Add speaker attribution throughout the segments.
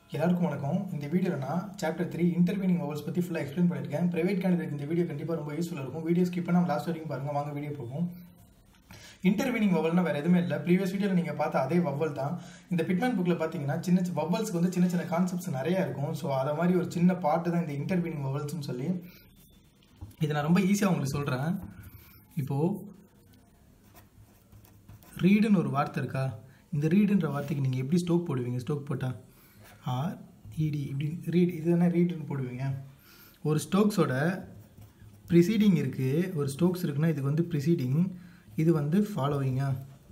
Speaker 1: எல்லாருக்கும் வணக்கம் இந்த வீடியோவில் நான் சாப்டர் த்ரீ இன்டர்வீனிங் வவல்ஸ் பற்றி ஃபுல்லாக எக்ஸ்பிளைன் பண்ணியிருக்கேன் ப்ரைவேட் கேண்டிடேட் இந்த வீடியோ கண்டிப்பாக ரொம்ப யூஸ்ஃபுல்லாக இருக்கும் வீடியோ ஸ்கிப் பண்ணாமல் லாஸ்ட் வரைக்கும் பாருங்கள் வாங்க வீடியோ போகும் இன்டர்வீனிங் வவல்னா வேறு எதுவுமே இல்லை ப்ரீவியஸ் வீடியோவில் நீங்கள் பார்த்த அதே வவல் தான் இந்த பிட்மேன் புக்கில் பார்த்தீங்கன்னா சின்ன சின்ன வவல்ஸ்க்கு வந்து சின்ன சின்ன கான்செப்ட்ஸ் நிறையா இருக்கும் ஸோ அதை மாதிரி ஒரு சின்ன பாட்டு தான் இந்த இன்டர்வீனிங் வவல்ஸ்னு சொல்லி இதை நான் ரொம்ப ஈஸியாக உங்களுக்கு சொல்கிறேன் இப்போது ரீடுன்னு ஒரு வார்த்தை இருக்கா இந்த ரீடுன்ற வார்த்தைக்கு நீங்கள் எப்படி ஸ்டோக் போடுவீங்க ஸ்டோக் போட்டால் ஆர் இடி இப்படி ரீட் இது தானே ரீடுன்னு போடுவீங்க ஒரு ஸ்டோக்ஸோட ப்ரிசீடிங் இருக்குது ஒரு ஸ்டோக்ஸ் இருக்குன்னா இதுக்கு வந்து ப்ரிசீடிங் இது வந்து ஃபாலோவிங்கா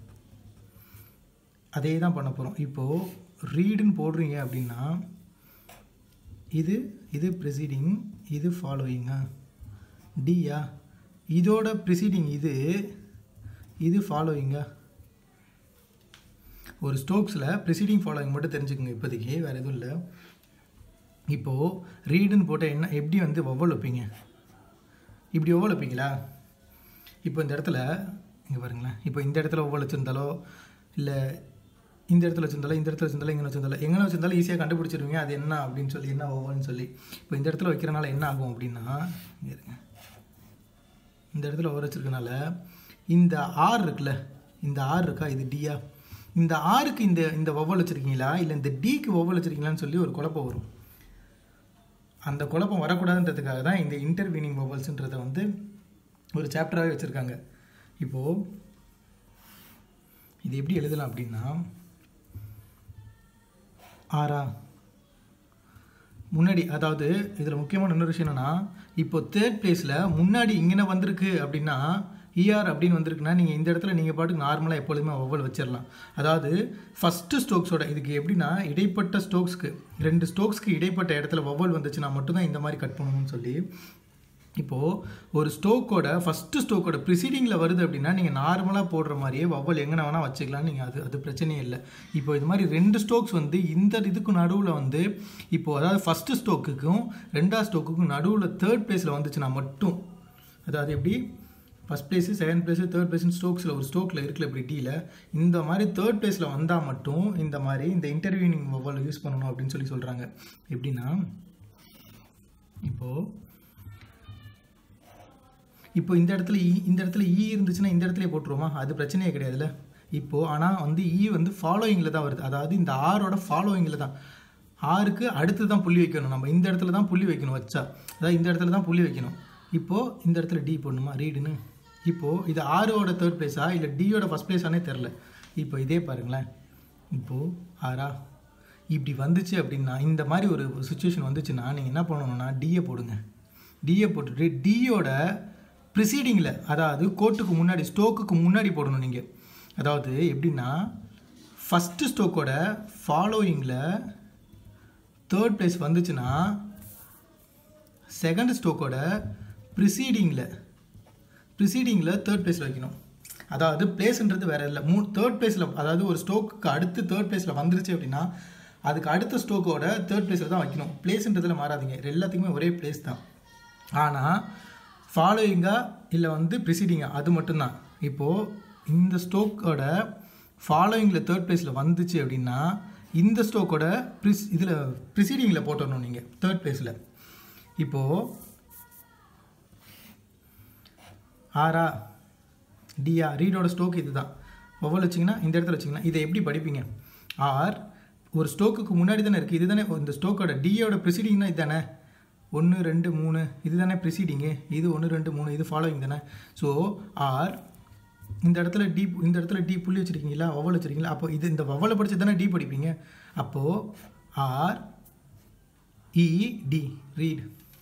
Speaker 1: அதே தான் பண்ண போகிறோம் இப்போது ரீடுன்னு போடுறீங்க அப்படின்னா இது இது ப்ரிசீடிங் இது ஃபாலோவிங்கா டியா இதோட ப்ரிசீடிங் இது இது ஃபாலோவிங்கா ஒரு ஸ்டோக்ஸில் ப்ரிசீடிங் ஃபாலோவிங் மட்டும் தெரிஞ்சுக்கோங்க இப்போதைக்கு வேறு எதுவும் இல்லை இப்போது ரீடுன்னு போட்டால் என்ன எப்படி வந்து ஒவ்வொரு வைப்பீங்க இப்படி ஒவ்வொரு வைப்பீங்களா இப்போ இந்த இடத்துல இங்கே பாருங்களேன் இப்போ இந்த இடத்துல ஒவ்வொரு வச்சுருந்தாலோ இல்லை இந்த இடத்துல வச்சிருந்தாலும் இந்த இடத்துல வச்சிருந்தாலும் எங்கே வச்சிருந்தாலும் எங்கே வச்சிருந்தாலும் ஈஸியாக கண்டுபிடிச்சிருவீங்க அது என்ன அப்படின்னு சொல்லி என்ன ஒவ்வொன்னு சொல்லி இப்போ இந்த இடத்துல வைக்கிறனால என்ன ஆகும் அப்படின்னா இங்க இருங்க இந்த இடத்துல ஒவ்வொரு வச்சிருக்கனால இந்த ஆர் இருக்குல்ல இந்த ஆர் இருக்கா இது டியா இந்த ஆருக்கு இந்த இந்த ஒவ்வொல் வச்சுருக்கீங்களா இல்லை இந்த டிக்கு ஒவ்வொல் வச்சுருக்கீங்களான்னு சொல்லி ஒரு குழப்பம் வரும் அந்த குழப்பம் வரக்கூடாதுன்றதுக்காக தான் இந்த இன்டர்வீனிங் ஒவல்ஸ்ன்றதை வந்து ஒரு சாப்டராகவே வச்சுருக்காங்க இப்போது இது எப்படி எழுதலாம் அப்படின்னா ஆறா முன்னாடி அதாவது இதில் முக்கியமான இன்னொரு விஷயம் என்னென்னா இப்போ தேர்ட் பிளேஸில் முன்னாடி இங்கே வந்திருக்கு அப்படின்னா இஆர் அப்படின்னு வந்திருக்குன்னா நீங்கள் இந்த இடத்துல நீங்கள் பாட்டுக்கு நார்மலாக எப்பொழுதுமே ஒவ்வொரு வச்சிடலாம் அதாவது ஃபஸ்ட்டு ஸ்டோக்ஸோட இதுக்கு எப்படின்னா இடைப்பட்ட ஸ்டோக்ஸ்க்கு ரெண்டு ஸ்டோக்ஸ்க்கு இடைப்பட்ட இடத்துல ஒவ்வொரு வந்துச்சுன்னா மட்டும்தான் இந்த மாதிரி கட் பண்ணணும்னு சொல்லி இப்போது ஒரு ஸ்டோக்கோட ஃபஸ்ட்டு ஸ்டோக்கோட ப்ரிசீடிங்கில் வருது அப்படின்னா நீங்கள் நார்மலாக போடுற மாதிரியே வவ்வல் எங்கே வேணால் வச்சுக்கலாம் நீங்கள் அது அது பிரச்சனையே இல்லை இப்போ இது மாதிரி ரெண்டு ஸ்டோக்ஸ் வந்து இந்த இதுக்கு நடுவில் வந்து இப்போது அதாவது ஃபஸ்ட்டு ஸ்டோக்குக்கும் ரெண்டாவது ஸ்டோக்குக்கும் நடுவில் தேர்ட் பிளேஸில் வந்துச்சுன்னா மட்டும் அதாவது எப்படி first place second place third பிளேஸ்னு ஸ்டோக்ஸில் ஒரு ஸ்டோக்கில் இருக்குல்ல இப்படி டீல இந்த மாதிரி தேர்ட் பிளேஸில் வந்தால் மட்டும் இந்த மாதிரி இந்த இன்டர்வியூனிங் வவ்வல் யூஸ் பண்ணணும் அப்படின்னு சொல்லி சொல்கிறாங்க எப்படின்னா இப்போது இப்போ இந்த இடத்துல இ இந்த இடத்துல இ இருந்துச்சுன்னா இந்த இடத்துல போட்டுருவோமா அது பிரச்சனையே கிடையாதுல்ல இப்போது ஆனால் வந்து இ வந்து ஃபாலோயிங்கில் தான் வருது அதாவது இந்த ஆரோட ஃபாலோயிங்கில் தான் ஆருக்கு அடுத்து தான் புள்ளி வைக்கணும் நம்ம இந்த இடத்துல தான் புள்ளி வைக்கணும் வச்சா அதாவது இந்த இடத்துல தான் புள்ளி வைக்கணும் இப்போது இந்த இடத்துல டி போடணுமா ரீடுன்னு இப்போது இது ஆரோட தேர்ட் பிளேஸா இல்லை டியோட ஃபஸ்ட் பிளேஸானே தெரில இப்போ இதே பாருங்களேன் இப்போது ஆறா இப்படி வந்துச்சு அப்படின்னா இந்த மாதிரி ஒரு சுச்சுவேஷன் வந்துச்சுன்னா நீங்கள் என்ன பண்ணணும்னா டிஏ போடுங்க டிஏ போட்டுட்டு டியோட ப்ரிசீடிங்கில் அதாவது கோட்டுக்கு முன்னாடி ஸ்டோக்குக்கு முன்னாடி போடணும் நீங்கள் அதாவது எப்படின்னா ஃபஸ்ட்டு ஸ்டோக்கோட ஃபாலோயிங்கில் தேர்ட் பிளேஸ் வந்துச்சுன்னா செகண்ட் ஸ்டோக்கோட ப்ரிசீடிங்கில் ப்ரிசீடிங்கில் தேர்ட் பிளேஸில் வைக்கணும் அதாவது பிளேஸ்ன்றது வேறு இல்லை மூ தேர்ட் பிளேஸில் அதாவது ஒரு ஸ்டோக்கு அடுத்து தேர்ட் பிளேஸில் வந்துருச்சு அப்படின்னா அதுக்கு அடுத்த ஸ்டோக்கோட தேர்ட் பிளேஸில் தான் வைக்கணும் பிளேஸ்ன்றதில் மாறாதீங்க எல்லாத்துக்குமே ஒரே பிளேஸ் தான் ஆனால் ஃபாலோயிங்காக இல்லை வந்து ப்ரிசீடிங்காக அது மட்டும்தான் இப்போது இந்த ஸ்டோக்கோட ஃபாலோயிங்கில் தேர்ட் பிளேஸில் வந்துச்சு அப்படின்னா இந்த ஸ்டோக்கோட ப்ரிஸ் இதில் ப்ரிசீடிங்கில் போட்டணும் நீங்கள் தேர்ட் பிளேஸில் இப்போது ஆரா டியா ரீடோட ஸ்டோக் இது தான் ஒவ்வொரு வச்சிங்கன்னா இந்த இடத்துல வச்சிங்கன்னா இதை எப்படி படிப்பீங்க ஆர் ஒரு ஸ்டோக்குக்கு முன்னாடி தானே இருக்குது இது தானே இந்த ஸ்டோக்கோட டியோட ப்ரிசீடிங்னா இது தானே ஒன்று ரெண்டு மூணு இது தானே ப்ரிசீடிங்கு இது ஒன்று ரெண்டு மூணு இது ஃபாலோவிங் தானே ஸோ ஆர் இந்த இடத்துல டி இந்த இடத்துல டி புள்ளி வச்சுருக்கீங்களா ஒவ்வொரு வச்சுருக்கீங்களா அப்போ இது இந்த ஒவ்வொரு படித்து தானே டி படிப்பீங்க அப்போது R E D read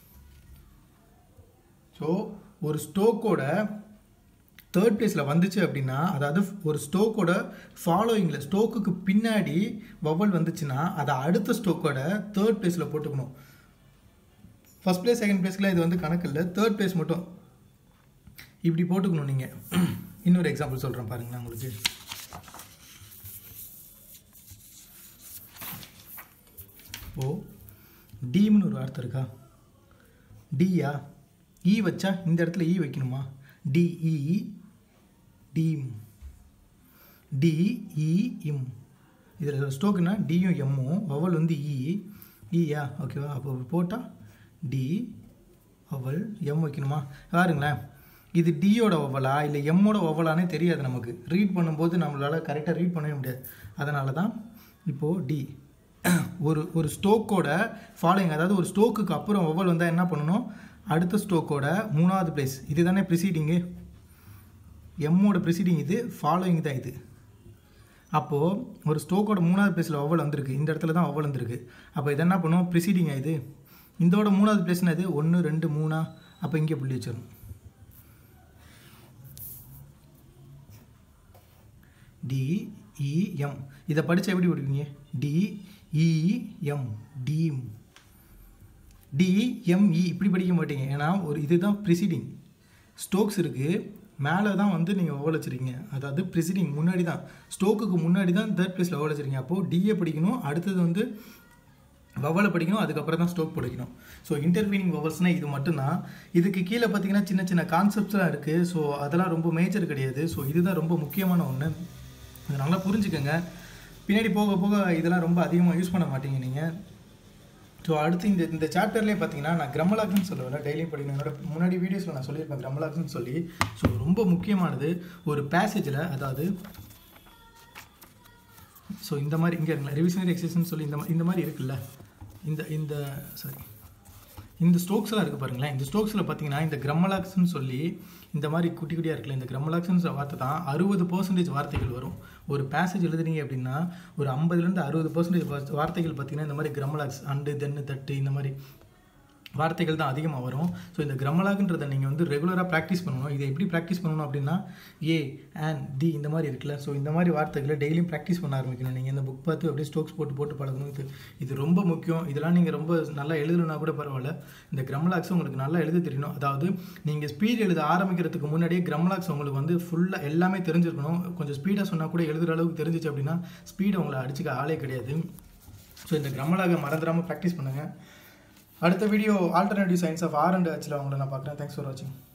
Speaker 1: so ஒரு ஸ்டோக்கோட தேர்ட் பிளேஸில் வந்துச்சு அப்படின்னா அதாவது ஒரு ஸ்டோக்கோட ஃபாலோயிங்கில் ஸ்டோக்குக்கு பின்னாடி வவல் வந்துச்சுன்னா அதை அடுத்த ஸ்டோக்கோட தேர்ட் பிளேஸில் போட்டுக்கணும் ஃபஸ்ட் பிளேஸ் செகண்ட் பிளேஸ்க்குலாம் இது வந்து கணக்கு இல்லை தேர்ட் பிளேஸ் மட்டும் இப்படி போட்டுக்கணும் நீங்கள் இன்னொரு எக்ஸாம்பிள் சொல்கிறேன் பாருங்களேன் உங்களுக்கு ஓ டீம்னு ஒரு வார்த்தை இருக்கா டியா இ வச்சா இந்த இடத்துல இ வைக்கணுமா டிஇ டீம் டிஇ இம் இதில் ஸ்டோக்குன்னா டியும் எம்மும் வவல் வந்து இ இயா ஓகேவா அப்போ போட்டால் டி வவல் எம் வைக்கணுமா பாருங்களேன் இது டியோட ஒவ்வலா இல்லை எம்மோட ஒவ்வலானே தெரியாது நமக்கு ரீட் பண்ணும்போது நம்மளால் கரெக்டாக ரீட் பண்ணவே முடியாது அதனால தான் இப்போது டி ஒரு ஒரு ஸ்டோக்கோட ஃபாலோயிங் அதாவது ஒரு ஸ்டோக்குக்கு அப்புறம் ஒவ்வொல் வந்தால் என்ன பண்ணணும் அடுத்த ஸ்டோக்கோட மூணாவது பிளேஸ் இது தானே ப்ரிசீடிங்கு எம்மோட ப்ரிசீடிங் இது ஃபாலோயிங் தான் இது அப்போது ஒரு ஸ்டோக்கோட மூணாவது பிளேஸில் ஒவ்வொல் வந்திருக்கு இந்த இடத்துல தான் ஒவ்வொல் வந்திருக்கு அப்போ இது என்ன பண்ணுவோம் ப்ரிசீடிங்கா இது இதோட மூணாவது பிளேஸ்னா இது ஒன்று ரெண்டு மூணா அப்போ இங்கே புள்ளி வச்சிடணும் டிஇஎம் இதை படித்தா எப்படி படிப்பீங்க டிஇஎம் டீம் டிஎம்இ இப்படி படிக்க மாட்டீங்க ஏன்னா ஒரு இதுதான் ப்ரிசீடிங் ஸ்டோக்ஸ் இருக்குது மேலே தான் வந்து நீங்கள் ஓவல் வச்சுருக்கீங்க அதாவது ப்ரிசீடிங் முன்னாடி தான் ஸ்டோக்குக்கு முன்னாடி தான் தேர்ட் ப்ளேஸில் ஓவல் வச்சுருக்கீங்க அப்போது டிஏ படிக்கணும் அடுத்தது வந்து வவலை படிக்கணும் அதுக்கப்புறம் தான் ஸ்டோக் படிக்கணும் ஸோ இன்டர்வீனிங் வவல்ஸ்னால் இது மட்டும்தான் இதுக்கு கீழே பார்த்தீங்கன்னா சின்ன சின்ன கான்செப்ட்ஸ்லாம் இருக்குது ஸோ அதெல்லாம் ரொம்ப மேஜர் கிடையாது ஸோ இதுதான் ரொம்ப முக்கியமான ஒன்று அதை நல்லா புரிஞ்சுக்கோங்க பின்னாடி போக போக இதெல்லாம் ரொம்ப அதிகமாக யூஸ் பண்ண மாட்டீங்க நீங்கள் ஸோ அடுத்து இந்த இந்த சாப்டர்லேயே பார்த்தீங்கன்னா நான் கிரமலாக்ஸ்னு சொல்லுவேன் டெய்லியும் படிக்கணும் என்னோட முன்னாடி வீடியோஸில் நான் சொல்லியிருப்பேன் கிரமலாக்ஸ்னு சொல்லி ஸோ ரொம்ப முக்கியமானது ஒரு பேசேஜில் அதாவது ஸோ இந்த மாதிரி இங்கே இருக்குல்ல ரிவிஷனரி எக்ஸசைஸ்னு சொல்லி இந்த மா- இந்த மாதிரி இருக்குல்ல இந்த இந்த சாரி இந்த ஸ்ட்ரோக்ஸ்லாம் இருக்குது பாருங்களேன் இந்த ஸ்ட்ரோக்ஸில் பார்த்தீங்கன்னா இந்த கிரமலாக்ஸ்னு சொல்லி இந்த மாதிரி குட்டி குட்டியாக இருக்குல்ல இந்த கிரமலாக்ஸ்ன்ற வார்த்தை தான் அறுபது பர்சன்டேஜ் வார்த்தைகள் வரும் ஒரு பேசேஜ் எழுதுனீங்க அப்படின்னா ஒரு ஐம்பதுலேருந்து அறுபது பர்சன்டேஜ் வார்த்தைகள் பார்த்தீங்கன்னா இந்த மாதிரி கிரமலாக்ஸ் அண்டு தென்னு தட்டு இந்த மாதிரி வார்த்தைகள் தான் அதிகமாக வரும் ஸோ இந்த கிரமலாக்ன்றதை நீங்கள் வந்து ரெகுலராக ப்ராக்டிஸ் பண்ணணும் இதை எப்படி ப்ராக்டிஸ் பண்ணணும் அப்படின்னா ஏ அண்ட் தி இந்த மாதிரி இருக்குல்ல ஸோ இந்த மாதிரி வார்த்தைகளை டெய்லியும் ப்ராக்டிஸ் பண்ண ஆரம்பிக்கணும் நீங்கள் இந்த புக் பார்த்து அப்படியே ஸ்டோக்ஸ் போட்டு போட்டு பழகணும் இது இது ரொம்ப முக்கியம் இதெல்லாம் நீங்கள் ரொம்ப நல்லா எழுதணும்னா கூட பரவாயில்ல இந்த கிரமலாக்ஸ் உங்களுக்கு நல்லா எழுத தெரியணும் அதாவது நீங்கள் ஸ்பீட் எழுத ஆரம்பிக்கிறதுக்கு முன்னாடியே கிரமலாக்ஸ் உங்களுக்கு வந்து ஃபுல்லாக எல்லாமே தெரிஞ்சிருக்கணும் கொஞ்சம் ஸ்பீடாக சொன்னால் கூட எழுதுகிற அளவுக்கு தெரிஞ்சிச்சு அப்படின்னா ஸ்பீடை உங்களை அடிச்சுக்க ஆளே கிடையாது ஸோ இந்த கிரமலாக மறந்துடாமல் ப்ராக்டிஸ் பண்ணுங்கள் அடுத்த video alternative science of R and ஹெச்சில் உங்களை நான் பார்க்குறேன் தேங்க்ஸ் ஃபார் வாட்சிங்